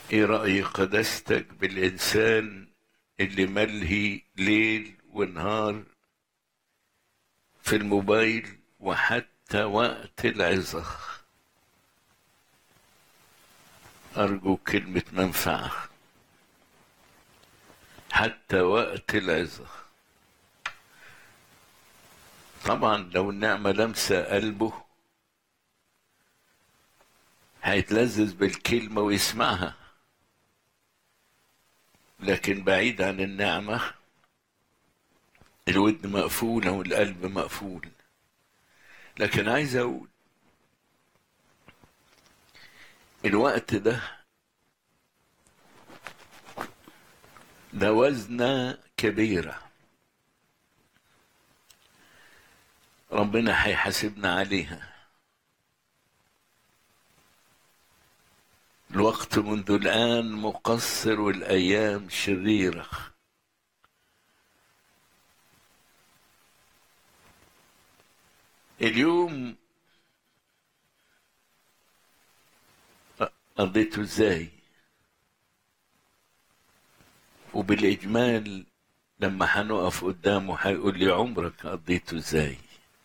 ايه رأي قداستك بالإنسان اللي ملهي ليل ونهار في الموبايل وحتى وقت العظة أرجو كلمة منفعة حتى وقت العظة طبعا لو النعمة لمسة قلبه هيتلذذ بالكلمة ويسمعها لكن بعيد عن النعمة الود مقفولة والقلب مقفول لكن عايز أقول الوقت ده ده وزنة كبيرة ربنا هيحاسبنا عليها الوقت منذ الآن مقصر والأيام شريرة اليوم قضيته ازاي وبالإجمال لما هنقف قدامه هيقول لي عمرك قضيته ازاي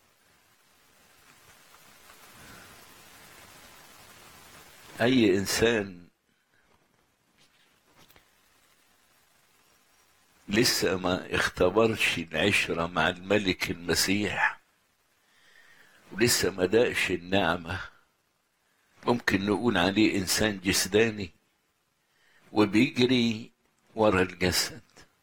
أي إنسان لسه ما اختبرش العشرة مع الملك المسيح ولسه ما دقش النعمة ممكن نقول عليه إنسان جسداني وبيجري ورا الجسد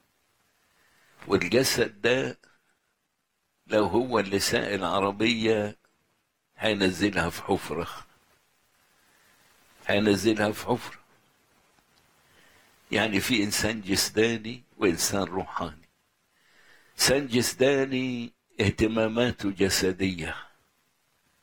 والجسد ده لو هو اللي ساق العربية هينزلها في حفره هينزلها في حفرة يعني في إنسان جسداني وإنسان روحاني إنسان جسداني اهتماماته جسدية